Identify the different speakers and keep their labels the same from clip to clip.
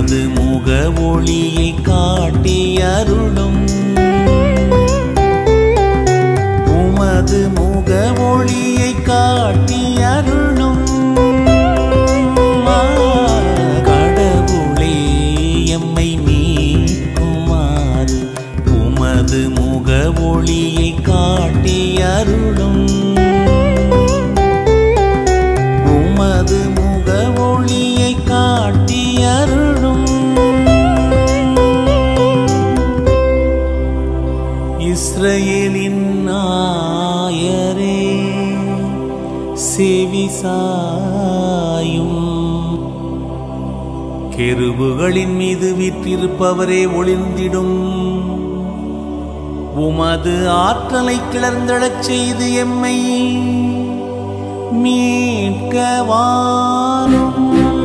Speaker 1: உமது முக ஒளியை காட்டி அருளும் உமது முக ஒளியை காட்டி அருளும் ஆ, கடவுளே எம்மை மீட்குமாறு உமது முக ஒளியை காட்டி அருளும் உமது முக ஒளியை காட்டி அருளும் இஸ்ரவேலின் நாயரே செவிசாயும் கெருபுகளின் மீது வீற்றிருப்பவரே ஒளிர்ந்திடும் உமது ஆற்றலை கிளர்ந்தழச் செய்து எம்மை மீட்க வாரும்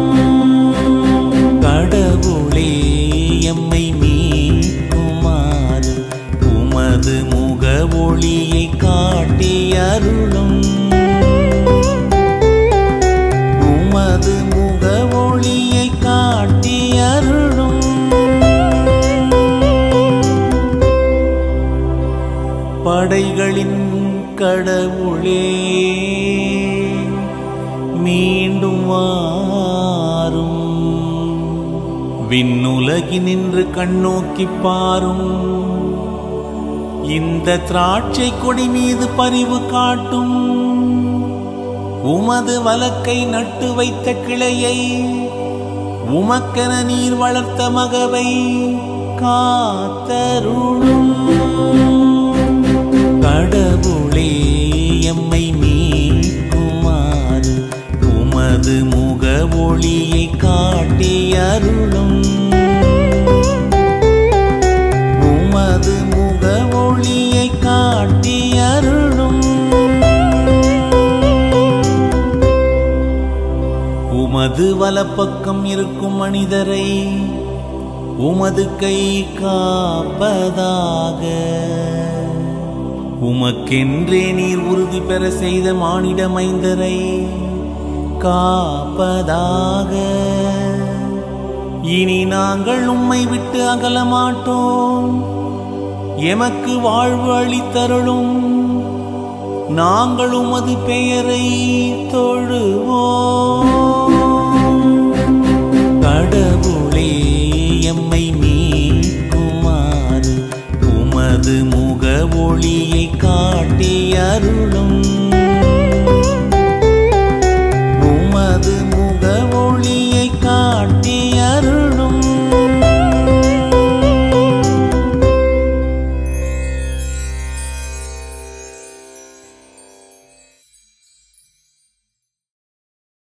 Speaker 1: கடவுளே எம்மை மீட்குமாறு உமது முக ஒளியை காட்டி அருளும் உமது முக ஒளியை காட்டி அருளும் படைகளின் கடவுளே மீண்டும் வாரும் விண்ணுலகினின்று கண்ணோக்கி பாரும் இந்த திராட்சை கொடி மீது பரிவு காட்டும் உமது வலக்கை நட்டு வைத்த கிளையை உமக்கென நீர் வளர்த்த மகவை காத்தருளும் கடவுளே எம்மை மீட்குமாறு உமது முக ஒளியை காட்டி அருளும் உமது முக ஒளியை காட்டி அருளும் உமது வலப்பக்கம் இருக்கும் மனிதரை உமது கை காப்பதாக உமக்கென்றே நீர் உறுதி பெற செய்த மானிட மைந்தரை காப்பதாக இனி நாங்கள் உம்மை விட்டு அகல மாட்டோம் எமக்கு வாழ்வு அளித்தருளும் நாங்கள் உமது பெயரை தொழுவோம் கடவுளே எம்மை மீட்குமாறு உமது முக ஒளியை காட்டி அருளும்